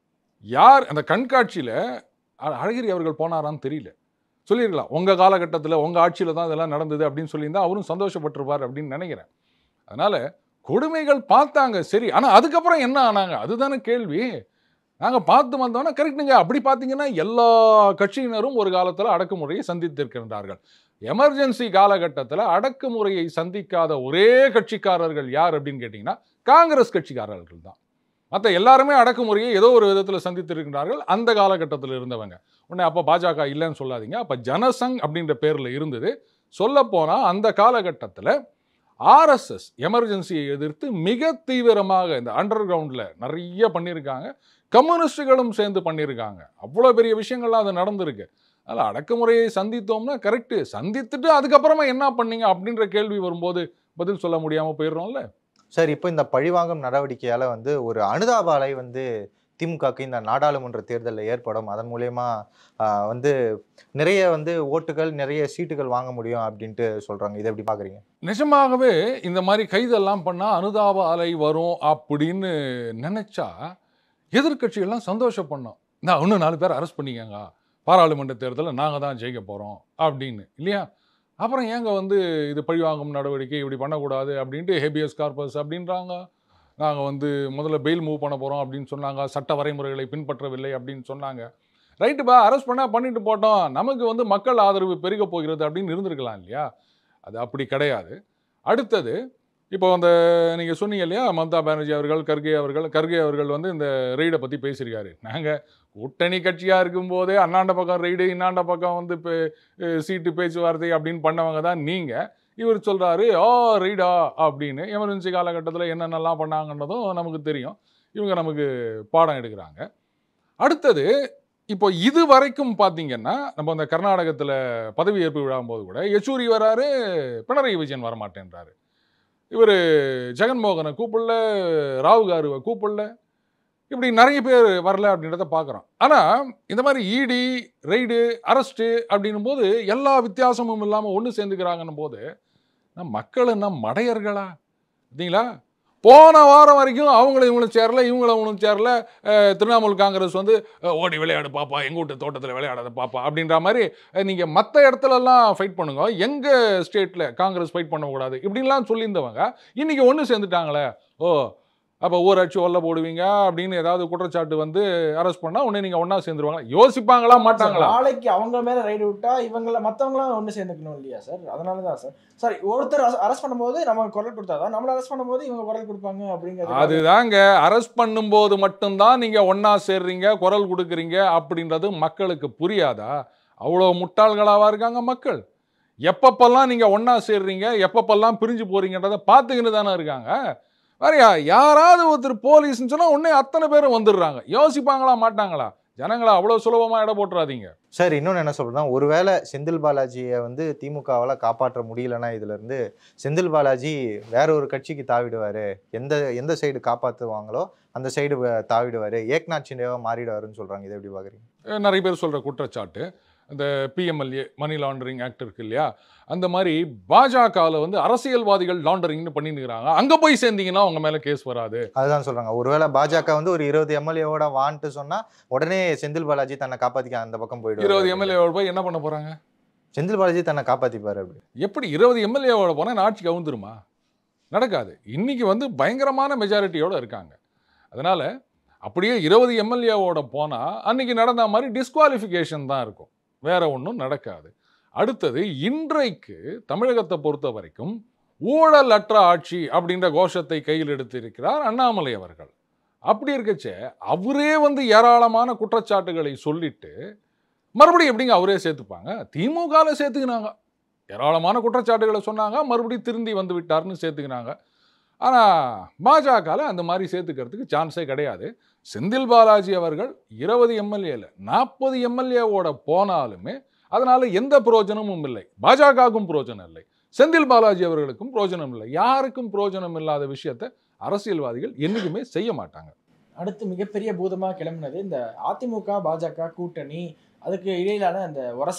யார் அந்த கண்காட்சியில் அழகிரி அவர்கள் போனாரான்னு தெரியல சொல்லியிருக்கலாம் உங்கள் காலகட்டத்தில் உங்கள் ஆட்சியில் தான் இதெல்லாம் நடந்தது அப்படின்னு சொல்லியிருந்தா அவரும் சந்தோஷப்பட்டிருப்பார் அப்படின்னு நினைக்கிறேன் அதனால் கொடுமைகள் பார்த்தாங்க சரி ஆனால் அதுக்கப்புறம் என்ன ஆனாங்க அதுதானே கேள்வி நாங்கள் பார்த்து வந்தோன்னா கரெக்டுங்க அப்படி பார்த்தீங்கன்னா எல்லா கட்சியினரும் ஒரு காலத்தில் அடக்குமுறையை சந்தித்திருக்கின்றார்கள் எமர்ஜென்சி காலகட்டத்தில் அடக்குமுறையை சந்திக்காத ஒரே கட்சிக்காரர்கள் யார் அப்படின்னு கேட்டிங்கன்னா காங்கிரஸ் கட்சிக்காரர்கள் தான் மற்ற எல்லாருமே அடக்குமுறையை ஏதோ ஒரு விதத்தில் சந்தித்திருக்கிறார்கள் அந்த காலகட்டத்தில் இருந்தவங்க உடனே அப்போ பாஜக இல்லைன்னு சொல்லாதீங்க அப்போ ஜனசங் அப்படின்ற பேரில் இருந்தது சொல்லப்போனால் அந்த காலகட்டத்தில் ஆர்எஸ்எஸ் எமர்ஜென்சியை எதிர்த்து மிக தீவிரமாக இந்த அண்டர் கிரவுண்டில் நிறைய பண்ணியிருக்காங்க கம்யூனிஸ்டுகளும் சேர்ந்து பண்ணியிருக்காங்க அவ்வளோ பெரிய விஷயங்கள்லாம் அது நடந்திருக்கு அதில் அடக்குமுறையை சந்தித்தோம்னா கரெக்டு சந்தித்துட்டு அதுக்கப்புறமா என்ன பண்ணீங்க அப்படின்ற கேள்வி வரும்போது பதில் சொல்ல முடியாமல் போயிடுறோம்ல சார் இப்போ இந்த பழிவாங்கும் நடவடிக்கையால வந்து ஒரு அனுதாப அலை வந்து திமுகக்கு இந்த நாடாளுமன்ற தேர்தலில் ஏற்படும் அதன் மூலயமா ஆஹ், வந்து நிறைய வந்து ஓட்டுகள் நிறைய சீட்டுகள் வாங்க முடியும் அப்படின்ட்டு சொல்றாங்க இதை எப்படி பாக்குறீங்க நிஜமாகவே இந்த மாதிரி கைதெல்லாம் பண்ணால் அனுதாப அலை வரும் அப்படின்னு நினச்சா எதிர்க்கட்சிகள்லாம் சந்தோஷப்படணும் நான் இன்னும் நாலு பேர் அரெஸ்ட் பண்ணிக்கங்க பாராளுமன்ற தேர்தலில் நாங்கள் தான் ஜெயிக்க போகிறோம் அப்படின்னு இல்லையா அப்புறம் ஏங்க வந்து இது பழிவாங்கும் நடவடிக்கை இப்படி பண்ணக்கூடாது அப்படின்ட்டு ஹேபியஸ் கார்பஸ் அப்படின்றாங்க நாங்கள் வந்து முதல்ல பெயில் மூவ் பண்ண போகிறோம் அப்படின்னு சொன்னாங்க சட்ட வரைமுறைகளை பின்பற்றவில்லை அப்படின்னு சொன்னாங்க ரைட்டுப்பா அரெஸ்ட் பண்ணால் பண்ணிட்டு போட்டோம் நமக்கு வந்து மக்கள் ஆதரவு பெருக போகிறது அப்படின்னு இருந்திருக்கலாம் இல்லையா அது அப்படி கிடையாது அடுத்தது இப்போ அந்த நீங்கள் சொன்னீங்க இல்லையா மம்தா பானர்ஜி அவர்கள் கர்கே அவர்கள் கர்கே அவர்கள் வந்து இந்த ரெய்டை பற்றி பேசியிருக்காரு நாங்கள் கூட்டணி கட்சியாக இருக்கும்போதே அண்ணாண்ட பக்கம் ரெய்டு இன்னாண்ட பக்கம் வந்து இப்போ சீட்டு பேச்சுவார்த்தை அப்படின்னு பண்ணவங்க தான் நீங்கள் இவர் சொல்கிறாரு ஓ ரெய்டா அப்படின்னு எமர்ஜென்சி காலகட்டத்தில் என்னென்னலாம் பண்ணாங்கன்றதும் நமக்கு தெரியும் இவங்க நமக்கு பாடம் எடுக்கிறாங்க அடுத்தது இப்போ இது வரைக்கும் பார்த்தீங்கன்னா நம்ம அந்த கர்நாடகத்தில் பதவியேற்பு விழாம்போது கூட யெச்சூரி வராரு பினராயி விஜயன் வரமாட்டேன்றாரு இவர் ஜெகன்மோகனை கூப்பிடல ராவு காருவை கூப்பிடல இப்படி நிறைய பேர் வரல அப்படின்றத பார்க்குறோம் ஆனால் இந்த மாதிரி இடி ரெய்டு அரெஸ்ட்டு அப்படின்னும் போது எல்லா வித்தியாசமும் இல்லாமல் ஒன்று சேர்ந்துக்கிறாங்கன்னும் போது நம்ம மக்கள் என்ன மடையர்களா பார்த்தீங்களா போன வாரம் வரைக்கும் அவங்கள இவங்களும் சேரல இவங்கள இவங்களும் சேரல அஹ், திரிணாமுல் காங்கிரஸ் வந்து அஹ், ஓடி விளையாடு பாப்பா எங்கள் வீட்டு தோட்டத்தில் விளையாடாத பாப்பா அப்படின்ற மாதிரி நீங்கள் மற்ற இடத்துலலாம் ஃபைட் பண்ணுங்க எங்கள் ஸ்டேட்டில் காங்கிரஸ் ஃபைட் பண்ணக்கூடாது இப்படின்லாம் சொல்லியிருந்தவங்க இன்றைக்கி ஒன்று சேர்ந்துட்டாங்களே ஓ அப்போ ஊராட்சி ஒல்ல போடுவீங்க அப்படின்னு ஏதாவது குற்றச்சாட்டு வந்து அரெஸ்ட் பண்ணால் உடனே நீங்கள் ஒன்றா சேர்ந்துருவாங்க யோசிப்பாங்களா மாட்டாங்களா நாளைக்கு அவங்க மேல ரைடு விட்டா இவங்கள மத்தவங்களாம் ஒண்ணு சேர்ந்துக்கணும் இல்லையா சார் அதனால தான் சார் சாரி ஒருத்தர் அரெஸ்ட் பண்ணும்போது நம்ம குரல் கொடுத்தாதான் நம்மள அரெஸ்ட் பண்ணும்போது இவங்க குரல் கொடுப்பாங்க அப்படிங்கிறது அதுதாங்க அரெஸ்ட் பண்ணும்போது மட்டும்தான் நீங்கள் ஒன்றா சேர்றீங்க குரல் கொடுக்குறீங்க அப்படின்றது மக்களுக்கு புரியாதா அவ்வளோ முட்டாள்களாவா இருக்காங்க மக்கள் எப்பப்பெல்லாம் நீங்கள் ஒன்றா சேர்றீங்க எப்பப்பெல்லாம் பிரிஞ்சு போறீங்கன்றதை பார்த்துக்கிட்டு தானே இருக்காங்க வேறையா யாராவது ஒருத்தர் போலீஸ்னு சொன்னால் உடனே அத்தனை பேரும் வந்துடுறாங்க யோசிப்பாங்களா மாட்டாங்களா ஜனங்களா அவ்வளோ சுலபமாக இட போட்டுறாதீங்க சார் இன்னொன்று என்ன சொல்றேன்னா ஒருவேளை செந்தில் பாலாஜியை வந்து திமுகவால் காப்பாற்ற முடியலன்னா இதுல இருந்து செந்தில் பாலாஜி வேற ஒரு கட்சிக்கு தாவிடுவாரு எந்த எந்த சைடு காப்பாற்றுவாங்களோ அந்த சைடு தாவிடுவாரு ஏக்நாத் சிண்டேவா மாறிடுவாருன்னு சொல்றாங்க இதை எப்படி பாக்குறீங்க அஹ் நிறைய பேர் சொல்கிற குற்றச்சாட்டு இந்த பிஎம்எல்ஏ மணி லாண்டரிங் ஆக்ட் இருக்கு இல்லையா அந்த மாதிரி பாஜகவில் வந்து அரசியல்வாதிகள் லாண்டரிங்னு பண்ணிருக்கிறாங்க அங்கே போய் சேர்ந்தீங்கன்னா உங்க மேலே கேஸ் வராது அதுதான் சொல்றாங்க ஒருவேளை பாஜக வந்து ஒரு இருபது எம்எல்ஏவோட வான்ட்டு சொன்னா உடனே செந்தில் பாலாஜி தன்னை காப்பாத்திக்க அந்த பக்கம் போயிடுவாரு இருபது எம்எல்ஏவோட போய் என்ன பண்ண போகிறாங்க செந்தில் பாலாஜி தன்னை காப்பாத்திப்பாரு அப்படி எப்படி இருபது எம்எல்ஏவோட போனால் இந்த ஆட்சி கவுந்துருமா நடக்காது இன்னைக்கு வந்து பயங்கரமான மெஜாரிட்டியோட இருக்காங்க அதனால அப்படியே இருபது எம்எல்ஏவோட போனால் அன்னைக்கு நடந்த மாதிரி டிஸ்குவாலிஃபிகேஷன் தான் இருக்கும் வேற ஒன்றும் நடக்காது அடுத்தது இன்றைக்கு தமிழகத்தை பொறுத்த வரைக்கும் ஊழல் அற்ற ஆட்சி அப்படின்ற கோஷத்தை கையில் எடுத்திருக்கிறார் அண்ணாமலை அவர்கள் அப்படி இருக்கச்சே அவரே வந்து ஏராளமான குற்றச்சாட்டுகளை சொல்லிட்டு மறுபடியும் எப்படிங்க அவரே சேர்த்துப்பாங்க திமுகவில் சேர்த்துக்கினாங்க ஏராளமான குற்றச்சாட்டுகளை சொன்னாங்க மறுபடியும் திருந்தி வந்து விட்டார்னு சேர்த்துக்கினாங்க ஆனால் பாஜகவில் அந்த மாதிரி சேர்த்துக்கிறதுக்கு சான்ஸே கிடையாது செந்தில் பாலாஜி அவர்கள் இருபது எம்எல்ஏல நாற்பது எம்எல்ஏவோட போனாலுமே அதனால எந்த பிரயோஜனமும் இல்லை பாஜகவுக்கும் பிரயோஜனம் இல்லை செந்தில் பாலாஜி அவர்களுக்கும் பிரயோஜனம் இல்லை யாருக்கும் பிரயோஜனம் இல்லாத விஷயத்தை அரசியல்வாதிகள் என்னைக்குமே செய்ய மாட்டாங்க அடுத்து மிகப்பெரிய பூதமா கிளம்புனது இந்த அதிமுக பாஜக கூட்டணி அதுக்கு இடையிலான அந்த உரசல்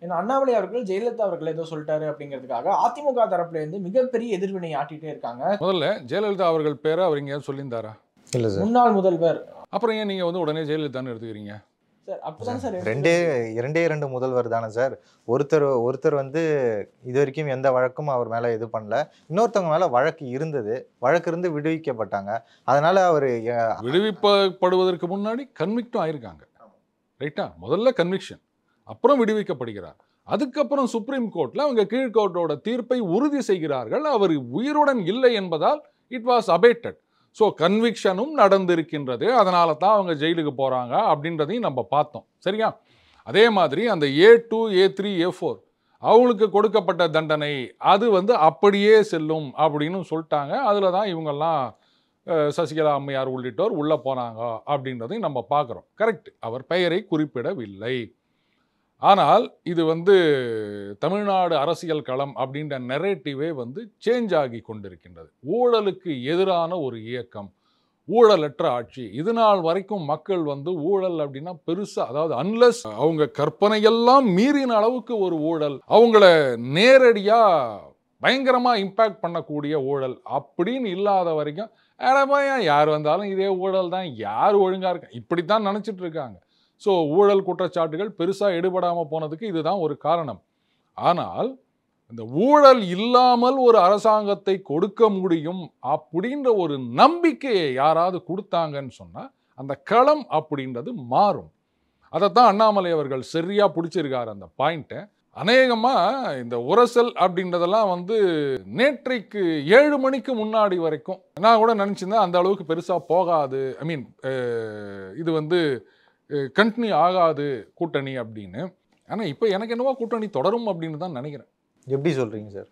ஏன்னா அண்ணாமலை அவர்கள் ஜெயலலிதா அவர்கள் ஏதோ சொல்லிட்டாரு அப்படிங்கிறதுக்காக அதிமுக தரப்புல இருந்து மிகப்பெரிய எதிர்வினை ஆட்டிட்டே இருக்காங்க முதல்ல ஜெயலலிதா அவர்கள் பேரை அவர் எங்கேயாவது சொல்லியிருந்தாரா இல்ல சார் முன்னாள் முதல்வர் அப்புறம் ஏன் நீங்க வந்து உடனே ஜெயலலிதான்னு எடுத்துக்கிறீங்க சார் அப்பதான் சார் ரெண்டே இரண்டே இரண்டு முதல்வர் தானே சார் ஒருத்தர் ஒருத்தர் வந்து இது வரைக்கும் எந்த வழக்கும் அவர் மேல இது பண்ணல இன்னொருத்தவங்க மேல வழக்கு இருந்தது வழக்கு இருந்து விடுவிக்கப்பட்டாங்க அதனால அவர் விடுவிக்கப்படுவதற்கு முன்னாடி கன்விக்டும் ஆயிருக்காங்க ரைட்டா முதல்ல கன்விக்ஷன் அப்புறம் விடுவிக்கப்படுகிறார் அதுக்கப்புறம் சுப்ரீம் கோர்ட்ல அவங்க கீழ்கோர்ட்டோட தீர்ப்பை உறுதி செய்கிறார்கள் அவர் உயிருடன் இல்லை என்பதால் இட் வாஸ் அபேட்டட் ஸோ கன்விக்ஷனும் நடந்திருக்கின்றது அதனால தான் அவங்க ஜெயிலுக்கு போறாங்க அப்படின்றதையும் நம்ம பார்த்தோம் சரியா அதே மாதிரி அந்த A two A three A four அவங்களுக்கு கொடுக்கப்பட்ட தண்டனை அது வந்து அப்படியே செல்லும் அப்படின்னு சொல்லிட்டாங்க அதில் தான் இவங்கெல்லாம் அஹ், சசிகலா அம்மையார் உள்ளிட்டோர் உள்ளே போனாங்க அப்படின்றதையும் நம்ம பார்க்குறோம் கரெக்ட் அவர் பெயரை குறிப்பிடவில்லை ஆனால் இது வந்து தமிழ்நாடு அரசியல் களம் அப்படின்ற நெரேட்டிவே வந்து சேஞ்ச் ஆகி கொண்டிருக்கின்றது ஊழலுக்கு எதிரான ஒரு இயக்கம் ஊழலற்ற ஆட்சி இது நாள் வரைக்கும் மக்கள் வந்து ஊழல் அப்படின்னா பெருசா அதாவது அன்லஸ் அவங்க கற்பனையெல்லாம் மீறின அளவுக்கு ஒரு ஊழல் அவங்கள நேரடியா பயங்கரமா இம்பேக்ட் பண்ணக்கூடிய ஊழல் அப்படின்னு இல்லாத வரைக்கும் அட பையன் யார் வந்தாலும் இதே ஊழல் தான் யார் ஒழுங்கா இருக்கா இப்படித்தான் நினைச்சிட்டு இருக்காங்க ஸோ ஊழல் குற்றச்சாட்டுகள் பெருசா எடுபடாம போனதுக்கு இதுதான் ஒரு காரணம் ஆனால் இந்த ஊழல் இல்லாமல் ஒரு அரசாங்கத்தை கொடுக்க முடியும் அப்படின்ற ஒரு நம்பிக்கையை யாராவது கொடுத்தாங்கன்னு சொன்னா அந்த களம் அப்படின்றது மாறும் அதைத்தான் அண்ணாமலை அவர்கள் சரியா பிடிச்சிருக்காரு அந்த பாயிண்ட்டை அநேகமா இந்த உரசல் அப்படின்றதெல்லாம் வந்து நேற்றைக்கு ஏழு மணிக்கு முன்னாடி வரைக்கும் நான் கூட நினச்சிருந்தேன் அந்த அளவுக்கு பெருசா போகாது ஐ மீன் இது வந்து கண்டினியூ ஆகாது கூட்டணி அப்படின்னு ஆனா இப்போ எனக்கு என்னவோ கூட்டணி தொடரும் அப்படின்னு தான் நினைக்கிறேன் எப்படி சொல்றீங்க சார்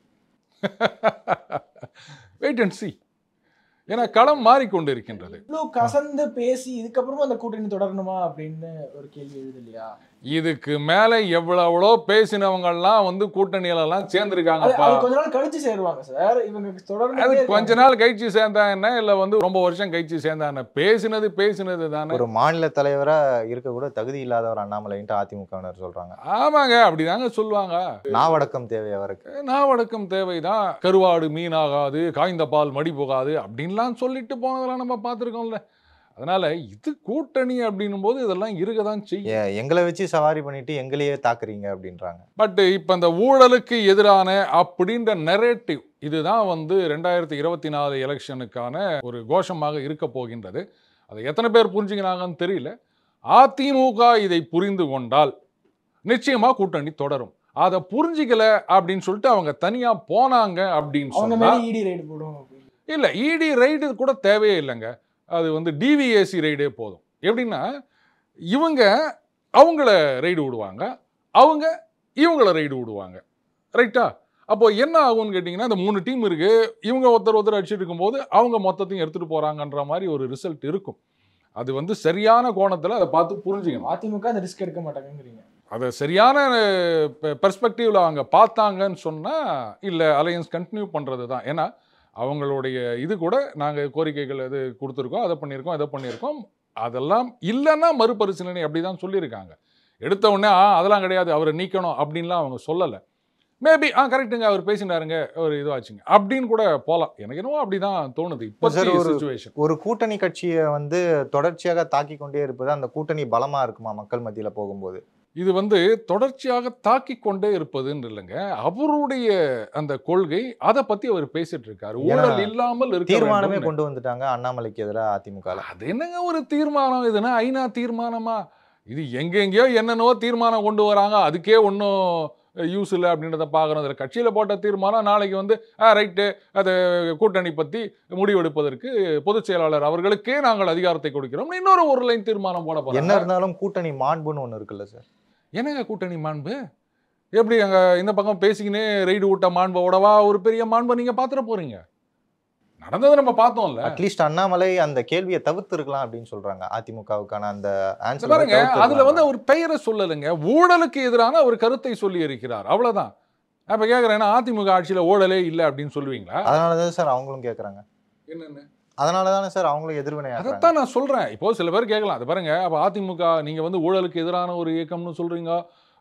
வெயிட் அண்ட் சி ஏன்னா களம் மாறிக்கொண்டு இருக்கின்றது இவ்வளவு கசந்து பேசி இதுக்கப்புறமா அந்த கூட்டணி தொடரணுமா அப்படின்னு ஒரு கேள்வி எழுது இல்லையா இதுக்கு மேல எவ்வளவோ பேசினவங்கெல்லாம் வந்து கூட்டணியிலலாம் அது சேர்ந்துருக்காங்கப்பா அது கொஞ்ச நாள் கழிச்சு சேருவாங்க சார் இவங்க தொடர்ந்து அது கொஞ்ச நாள் கழிச்சு சேர்ந்தா என்ன இல்ல வந்து ரொம்ப வருஷம் கழிச்சு சேர்ந்தா என்ன பேசினது பேசினது தானே ஒரு மாநில தலைவரா இருக்க கூட தகுதி இல்லாதவர் அண்ணாமலைன்ட்டு அதிமுகவினர் சொல்றாங்க ஆமாங்க அப்படிதாங்க சொல்லுவாங்க நாவடக்கம் தேவை அவருக்கு நாவடக்கம் தேவைதான் கருவாடு மீனாகாது காய்ந்த பால் மடி போகாது அப்படின்லாம் சொல்லிட்டு போனதெல்லாம் நம்ம பார்த்துருக்கோம்ல அதனால இது கூட்டணி அப்படின்னும் போது இதெல்லாம் இருக்கதான் செய்யும் ஏ- எங்களை வச்சு சவாரி பண்ணிட்டு எங்களையே தாக்குறீங்க அப்படின்றாங்க பட் இப்போ இந்த ஊழலுக்கு எதிரான அப்படின்ற நெரேட்டிவ் இதுதான் வந்து ரெண்டாயிரத்தி இருபத்தி நாலு எலெக்ஷனுக்கான ஒரு கோஷமாக இருக்க போகின்றது அதை எத்தனை பேர் புரிஞ்சுக்கிறாங்கன்னு தெரியல அதிமுக இதை புரிந்து கொண்டால் நிச்சயமா கூட்டணி தொடரும் அதை புரிஞ்சிக்கல அப்படின்னு சொல்லிட்டு அவங்க தனியா போனாங்க அப்படின்னு அவங்க சொன்னா மேல இடி ரைடு போடும் அப்படின்னு. இல்லை இடி ரைடு கூட தேவையே இல்லைங்க அது வந்து டிவிஏசி ரைடே போதும் எப்படின்னா இவங்க அவங்கள ரைடு விடுவாங்க அவங்க இவங்கள ரைடு விடுவாங்க ரைட்டா அப்போ என்ன ஆகும்னு கேட்டிங்கன்னா இந்த மூணு டீம் இருக்கு இவங்க ஒருத்தர் ஒருத்தர் அடிச்சுட்டு இருக்கும்போது அவங்க மொத்தத்தையும் எடுத்துட்டு போறாங்கன்ற மாதிரி ஒரு ரிசல்ட் இருக்கும் அது வந்து சரியான கோணத்தில் அதை பார்த்து புரிஞ்சுக்கணும் அதிமுக அந்த ரிஸ்க் எடுக்க மாட்டாங்கங்கிறீங்க அதை சரியான பெர்ஸ்பெக்டிவ்ல அவங்க பார்த்தாங்கன்னு சொன்னா இல்லை அலையன்ஸ் கண்டினியூ பண்றது தான் ஏன்னா அவங்களுடைய இது கூட நாங்கள் கோரிக்கைகள் இது கொடுத்துருக்கோம் அதை பண்ணியிருக்கோம் இதை பண்ணியிருக்கோம் அதெல்லாம் இல்லைன்னா மறுபரிசீலனை அப்படி தான் சொல்லியிருக்காங்க எடுத்த உடனே ஆ அதெல்லாம் கிடையாது அவரை நீக்கணும் அப்படின்லாம் அவங்க சொல்லலை மேபி ஆ கரெக்டுங்க அவர் பேசினாருங்க ஒரு இதுவாச்சுங்க அப்படின்னு கூட போகலாம் எனக்கு என்னவோ அப்படிதான் தோணுது இப்போ சார், ஒரு- சுச்சுவேஷன் ஒரு கூட்டணி கட்சியை வந்து தொடர்ச்சியாக தாக்கி கொண்டே இருப்பது அந்த கூட்டணி பலமா இருக்குமா மக்கள் மத்தியில போகும்போது இது வந்து தொடர்ச்சியாக தாக்கி கொண்டே இருப்பதுன்னு இல்லைங்க அவருடைய அந்த கொள்கை அதை பத்தி அவர் பேசிட்டு இருக்காரு ஏன்னா, ஊழல் இல்லாமல் இருக்க தீர்மானமே வேண்டும்னு. கொண்டு வந்துட்டாங்க அண்ணாமலைக்கு எதிராக அதிமுக அது என்னங்க ஒரு தீர்மானம் இதுனா ஐநா தீர்மானமா இது எங்கெங்கேயோ என்னென்னவோ தீர்மானம் கொண்டு வராங்க அதுக்கே ஒன்றும் யூஸ் இல்லை அப்படின்றத பார்க்குறோம் இதில் கட்சியில் போட்ட தீர்மானம் நாளைக்கு வந்து ஆ ரைட்டு அது கூட்டணி பற்றி முடிவெடுப்பதற்கு பொதுச் செயலாளர் அவர்களுக்கே நாங்கள் அதிகாரத்தை கொடுக்கிறோம் இன்னொரு ஒரு லைன் தீர்மானம் போட என்ன போகிறோம் இருந்தாலும் கூட்டணி மாண்புன்னு ஒண்ணு இருக்குல்ல சார் என்னங்க கூட்டணி மாண்பு எப்படி அங்க இந்த பக்கம் பேசிக்கினே ரைடு விட்ட மாண்போடவா ஒரு பெரிய மாண்பை நீங்க பாத்துற போறீங்க நடந்ததை நம்ம பார்த்தோம்ல அட்லீஸ்ட் அண்ணாமலை அந்த கேள்வியை தவிர்த்து இருக்கலாம் அப்படின்னு சொல்றாங்க அதிமுகவுக்கான அந்த இத ஆன்சர் பாருங்க அதுல வந்து அவர் பெயரை சொல்லலைங்க ஊழலுக்கு எதிரான ஒரு கருத்தை சொல்லி இருக்கிறார் அவ்வளவுதான் நான் இப்ப கேக்குறேன் ஏன்னா அதிமுக ஆட்சியில ஊழலே இல்லை அப்படின்னு சொல்லுவீங்களா அதனாலதான் சார் அவங்களும் கேக்குறாங்க என்னன்னு அதனால தானே சார் அவங்களும் எதிர்வினை ஆகுறாங்க அதைத்தான் நான் சொல்றேன் இப்போ சில பேர் கேட்கலாம் அது பாருங்க அப்ப அதிமுக நீங்க வந்து ஊழலுக்கு எதிரான ஒரு இயக்கம்னு சொல்றீங்க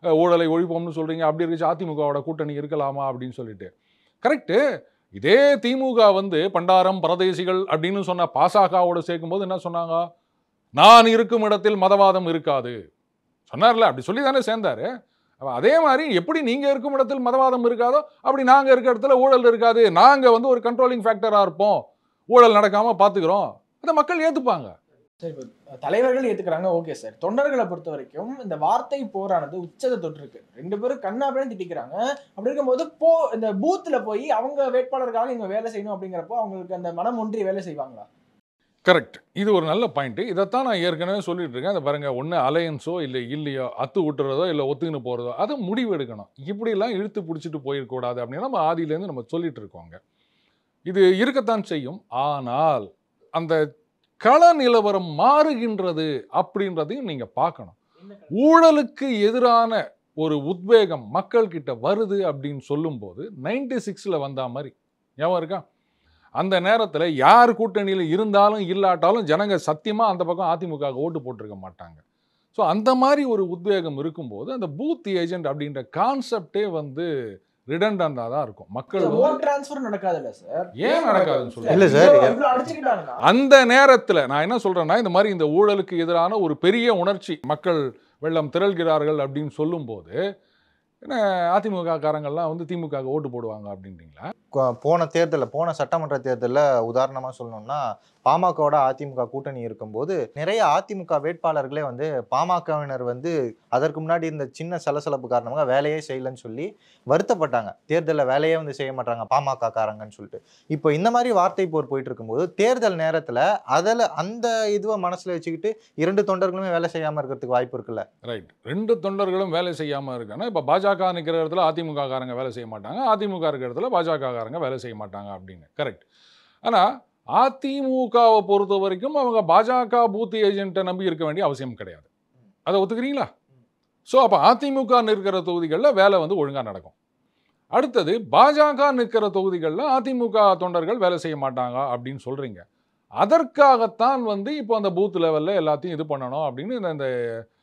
அஹ், ஊழலை ஒழிப்போம்னு சொல்றீங்க அப்படி இருந்துச்சு அதிமுகவோட கூட்டணி இருக்கலாமா அப்படின்னு சொல்லிட்டு கரெக்டு இதே திமுக வந்து பண்டாரம் பரதேசிகள் அப்படின்னு சொன்ன பாசகவோட சேர்க்கும்போது என்ன சொன்னாங்க நான் இருக்கும் இடத்தில் மதவாதம் இருக்காது சொன்னார்ல அப்படி சொல்லி தானே சேர்ந்தாரு அப்ப அதே மாதிரி எப்படி நீங்க இருக்கும் இடத்தில் மதவாதம் இருக்காதோ அப்படி நாங்க இருக்க இடத்துல ஊழல் இருக்காது நாங்க வந்து ஒரு கண்ட்ரோலிங் ஃபேக்டரா இருப்போம் ஊழல் நடக்காம பாத்துக்கிறோம் அதை மக்கள் ஏத்துப்பாங்க சரி இப்போ தலைவர்கள் ஏத்துக்கிறாங்க ஓகே சார் தொண்டர்களை பொறுத்த வரைக்கும் இந்த வார்த்தை போரானது உச்சத்தை தொட்டிருக்கு ரெண்டு பேரும் கண்ணாபின்னு திட்டிக்கிறாங்க அப்படி இருக்கும்போது போ இந்த பூத்துல போய் அவங்க வேட்பாளருக்காக இவங்க வேலை செய்யணும் அப்படிங்கிறப்போ அவங்களுக்கு அந்த மனம் ஒன்றி வேலை செய்வாங்களா கரெக்ட் இது ஒரு நல்ல பாயிண்ட் இதைத்தான் நான் ஏற்கனவே சொல்லிட்டு இருக்கேன் அதை பாருங்க ஒன்று அலையன்ஸோ இல்லை இல்லையோ அத்து விட்டுறதோ இல்லை ஒத்துக்கின்னு போகிறதோ அதை முடிவு எடுக்கணும் இப்படிலாம் இழுத்து பிடிச்சிட்டு போயிடக்கூடாது அப்படின்னு நம்ம ஆதியிலேருந்து நம்ம சொல்லிட்டு இருக்கோங்க இது இருக்கத்தான் செய்யும் ஆனால் அந்த கள நிலவரம் மாறுகின்றது அப்படின்றதையும் நீங்கள் பார்க்கணும் ஊழலுக்கு எதிரான ஒரு உத்வேகம் மக்கள்கிட்ட வருது அப்படின்னு சொல்லும்போது நைன்டி சிக்ஸில் வந்தா மாதிரி ஞாபகம் இருக்கா அந்த நேரத்தில் யார் கூட்டணியில் இருந்தாலும் இல்லாட்டாலும் ஜனங்க சத்தியமாக அந்த பக்கம் அதிமுக க்கு ஓட்டு போட்டிருக்க மாட்டாங்க ஸோ அந்த மாதிரி ஒரு உத்வேகம் இருக்கும்போது அந்த பூத் ஏஜென்ட் அப்படின்ற கான்செப்டே வந்து ரிடண்டாக தான் இருக்கும் மக்கள் வந்து ஓட் டிரான்ஸ்ஃபர் நடக்காதுல்ல சார் ஏன் நடக்காதுன்னு சொல்லுங்க இல்ல சார். இவ்வளவு- இவ்வளவு அடிச்சுக்கிட்டாங்கன்னா அந்த நேரத்தில் நான் என்ன சொல்றேன்னா இந்த மாதிரி இந்த ஊழலுக்கு எதிரான ஒரு பெரிய உணர்ச்சி மக்கள் வெள்ளம் திரள்கிறார்கள் அப்படின்னு சொல்லும்போது என்ன அதிமுக காரங்கள்லாம் வந்து திமுக க்கு ஓட்டு போடுவாங்க அப்படின்றீங்களா கொ- போன தேர்தலில் போன சட்டமன்ற தேர்தலில் உதாரணமாக சொல்லணும்னா பாமகவோட அதிமுக கூட்டணி இருக்கும்போது நிறைய அதிமுக வேட்பாளர்களே வந்து பாமகவினர் வந்து அதற்கு முன்னாடி இருந்த சின்ன சலசலப்பு காரணமாக வேலையே செய்யலைன்னு சொல்லி வருத்தப்பட்டாங்க தேர்தலில் வேலையே வந்து செய்ய மாட்டாங்க பாமக காரங்கன்னு சொல்லிட்டு இப்போ இந்த மாதிரி வார்த்தை போர் போயிட்டு இருக்கும்போது தேர்தல் நேரத்தில் அதில் அந்த இதுவை மனசில் வச்சுக்கிட்டு இரண்டு தொண்டர்களுமே வேலை செய்யாமல் இருக்கிறதுக்கு வாய்ப்பு இருக்குல்ல ரைட் ரெண்டு தொண்டர்களும் வேலை செய்யாமல் இருக்காங்க இப்போ பாஜக நிற்கிற இடத்துல அதிமுக காரங்க வேலை செய்ய மாட்டாங்க அதிமுக இருக்கிற இடத்துல பாஜக காரங்க வேலை செய்ய மாட்டாங்க அப்படின்னு கரெக்ட் ஆனால் அதிமுகவை பொறுத்த வரைக்கும் அவங்க பாஜக பூத் ஏஜென்ட்டை நம்பி இருக்க வேண்டிய அவசியம் கிடையாது அதை ஒத்துக்கிறீங்களா ஸோ அப்போ அதிமுக நிற்கிற தொகுதிகளில் வேலை வந்து ஒழுங்காக நடக்கும் அடுத்தது பாஜக நிற்கிற தொகுதிகளில் அதிமுக தொண்டர்கள் வேலை செய்ய மாட்டாங்க அப்படின்னு சொல்கிறீங்க அதற்காகத்தான் வந்து இப்போ அந்த பூத் லெவலில் எல்லாத்தையும் இது பண்ணணும் அப்படின்னு இந்த- இந்த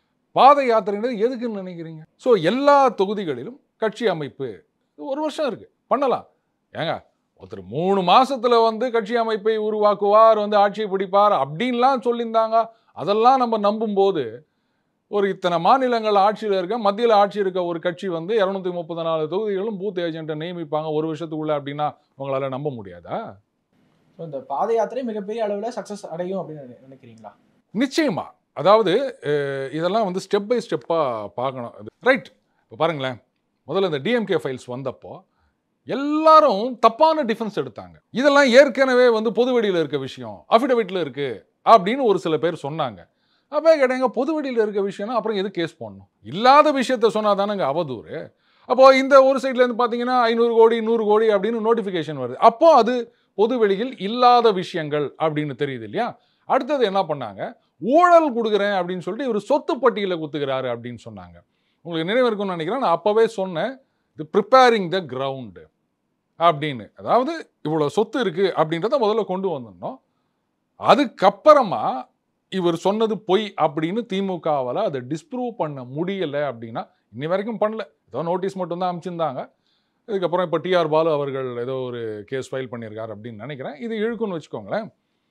பாத யாத்திரைன்றது எதுக்குன்னு நினைக்கிறீங்க ஸோ எல்லா தொகுதிகளிலும் கட்சி அமைப்பு ஒரு வருஷம் இருக்கு பண்ணலாம் ஏங்க ஒருத்தர் மூணு மாசத்துல வந்து கட்சி அமைப்பை உருவாக்குவார் வந்து ஆட்சியை பிடிப்பார் அப்படின்லாம் சொல்லியிருந்தாங்க அதெல்லாம் நம்ம நம்பும்போது ஒரு இத்தனை மாநிலங்கள் ஆட்சியில் இருக்க மத்தியில் ஆட்சி இருக்க ஒரு கட்சி வந்து இரநூத்தி முப்பத்தி நாலு தொகுதிகளும் பூத் ஏஜென்ட்டை நியமிப்பாங்க ஒரு வருஷத்துக்குள்ள அப்படின்னா உங்களால நம்ப முடியாதா So, இந்த பாத யாத்திரை மிகப்பெரிய அளவுல சக்சஸ் அடையும் அப்படின்னு நினை- நினைக்கிறீங்களா நிச்சயமா அதாவது அஹ், இதெல்லாம் வந்து ஸ்டெப் பை ஸ்டெப்பாக பார்க்கணும் ரைட் இப்போ பாருங்களேன் முதல்ல இந்த டிஎம்கே ஃபைல்ஸ் வந்தப்போ எல்லாரும் தப்பான டிஃபென்ஸ் எடுத்தாங்க இதெல்லாம் ஏற்கனவே வந்து பொதுவெளியில் இருக்க விஷயம் அஃபிடவிட்டில் இருக்கு அப்படின்னு ஒரு சில பேர் சொன்னாங்க அப்போ கேட்டாங்க பொதுவெளியில் இருக்க விஷயம்னா அப்புறம் எது கேஸ் போடணும் இல்லாத விஷயத்த சொன்னா தானேங்க அவதூறு அப்போ இந்த ஒரு சைட்ல இருந்து பார்த்தீங்கன்னா ஐநூறு கோடி நூறு கோடி அப்படின்னு நோட்டிஃபிகேஷன் வருது அப்போ அது பொதுவெளியில் இல்லாத விஷயங்கள் அப்படின்னு தெரியுது இல்லையா அடுத்தது என்ன பண்ணாங்க ஊழல் கொடுக்குறேன் அப்படின்னு சொல்லிட்டு இவர் சொத்து பட்டியலை குத்துக்கிறாரு அப்படின்னு சொன்னாங்க உங்களுக்கு நினைவு இருக்கும்னு நினைக்கிறேன் நான் அப்போவே சொன்னேன் இது ப்ரிப்பேரிங் த கிரவுண்டு அப்படின்னு அதாவது இவ்வளோ சொத்து இருக்கு அப்படின்றத முதல்ல கொண்டு வந்துடணும் அதுக்கப்புறமா இவர் சொன்னது பொய் அப்படின்னு திமுகவால் அதை டிஸ்ப்ரூவ் பண்ண முடியலை அப்படின்னா இன்னி வரைக்கும் பண்ணல ஏதோ நோட்டீஸ் மட்டும்தான் அனுப்பிச்சிருந்தாங்க இதுக்கப்புறம் இப்போ டிஆர் பாலு அவர்கள் ஏதோ ஒரு கேஸ் ஃபைல் பண்ணியிருக்காரு அப்படின்னு நினைக்கிறேன் இது இழுக்குன்னு வச்சுக்கோங்களேன்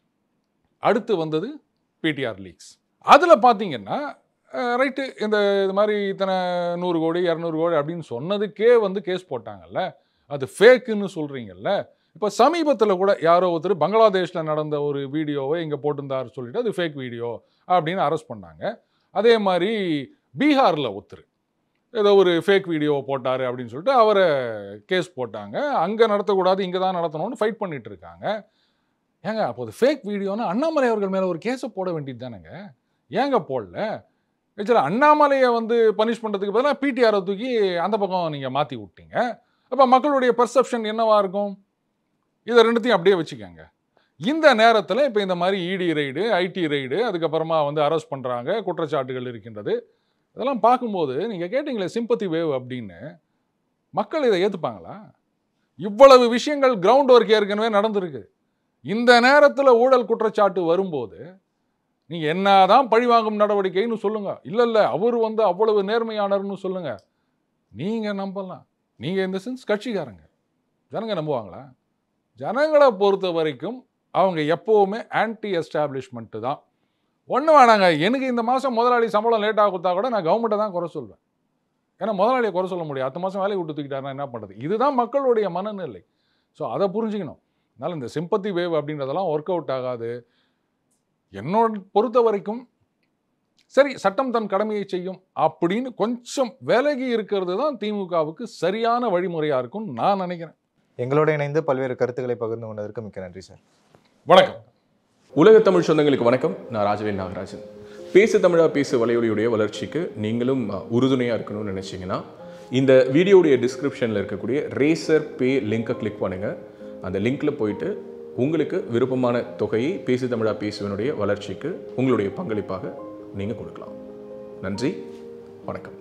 அடுத்து வந்தது பிடிஆர் லீக்ஸ் அதில் பார்த்தீங்கன்னா ரைட்டு இந்த இது மாதிரி இத்தனை நூறு கோடி இரநூறு கோடி அப்படின்னு சொன்னதுக்கே வந்து கேஸ் போட்டாங்கல்ல அது ஃபேக்குன்னு சொல்கிறீங்கல்ல இப்போ சமீபத்தில் கூட யாரோ ஒருத்தர் பங்களாதேஷில் நடந்த ஒரு வீடியோவை இங்கே போட்டிருந்தாரு சொல்லிட்டு அது ஃபேக் வீடியோ அப்படின்னு அரெஸ்ட் பண்ணாங்க அதே மாதிரி பீகாரில் ஒருத்தர் ஏதோ ஒரு ஃபேக் வீடியோ போட்டார் அப்படின்னு சொல்லிட்டு அவரை கேஸ் போட்டாங்க அங்கே நடத்தக்கூடாது இங்கே தான் நடத்தணும்னு ஃபைட் பண்ணிட்டு இருக்காங்க ஏங்க அப்போ அது ஃபேக் வீடியோன்னா அண்ணாமலை அவர்கள் மேலே ஒரு கேஸை போட வேண்டியது தானேங்க ஏங்க போடல ஆக்சுவலாக அண்ணாமலையை வந்து பனிஷ் பண்ணுறதுக்கு பதிலாக பிடிஆரை தூக்கி அந்த பக்கம் நீங்கள் மாற்றி விட்டீங்க அப்போ மக்களுடைய பர்செப்ஷன் என்னவா இருக்கும் இதை ரெண்டுத்தையும் அப்படியே வச்சுக்கோங்க இந்த நேரத்தில் இப்போ இந்த மாதிரி இடி ரைடு ஐடி ரைடு அதுக்கப்புறமா வந்து அரெஸ்ட் பண்ணுறாங்க குற்றச்சாட்டுகள் இருக்கின்றது இதெல்லாம் பார்க்கும்போது நீங்கள் கேட்டிங்களே சிம்பத்தி வேவ் அப்படின்னு மக்கள் இதை ஏற்றுப்பாங்களா இவ்வளவு விஷயங்கள் கிரவுண்ட் ஒர்க் ஏற்கனவே நடந்திருக்கு இந்த நேரத்தில் ஊழல் குற்றச்சாட்டு வரும்போது நீங்க என்னதான் பழிவாங்கும் நடவடிக்கைன்னு சொல்லுங்க இல்ல இல்ல அவர் வந்து அவ்வளவு நேர்மையானர்னு சொல்லுங்க நீங்க நம்பலாம் நீங்க இந்த சென்ஸ் கட்சிக்காரங்க ஜனங்க நம்புவாங்களா ஜனங்களை பொறுத்த வரைக்கும் அவங்க எப்போவுமே ஆன்டி எஸ்டாப்ளிஷ்மெண்ட்டு தான் ஒன்று வேணாங்க எனக்கு இந்த மாதம் முதலாளி சம்பளம் லேட்டாக கொடுத்தா கூட நான் கவர்மெண்ட்டை தான் குறை சொல்வேன் ஏன்னா முதலாளியை குறை சொல்ல முடியும் அடுத்த மாதம் வேலையை விட்டு தூக்கிட்டாருன்னா என்ன பண்ணுறது இதுதான் மக்களுடைய மனநிலை ஸோ அதை புரிஞ்சுக்கணும் அதனால் இந்த சிம்பத்தி வேவ் அப்படின்றதெல்லாம் ஒர்க் அவுட் ஆகாது என்னோட பொறுத்த வரைக்கும் சரி சட்டம் தன் கடமையை செய்யும் அப்படின்னு கொஞ்சம் விலகி இருக்கிறது தான் திமுகவுக்கு சரியான வழிமுறையாக இருக்கும்னு நான் நினைக்கிறேன் எங்களோட இணைந்து பல்வேறு கருத்துக்களை பகிர்ந்து கொண்டதற்கு மிக்க நன்றி சார் வணக்கம் உலக தமிழ் சொந்தங்களுக்கு வணக்கம் நான் ராஜவேல் நாகராஜன் பேசு தமிழா பேசு வலையொலியுடைய வளர்ச்சிக்கு நீங்களும் அஹ், உறுதுணையா இருக்கணும்னு நினைச்சீங்கன்னா இந்த வீடியோடைய டிஸ்கிரிப்ஷனில் இருக்கக்கூடிய ரேசர் பே லிங்கை கிளிக் பண்ணுங்க அந்த லிங்க்ல போயிட்டு உங்களுக்கு விருப்பமான தொகையை பேசு தமிழா பேசுவனுடைய வளர்ச்சிக்கு உங்களுடைய பங்களிப்பாக நீங்கள் கொடுக்கலாம் நன்றி வணக்கம்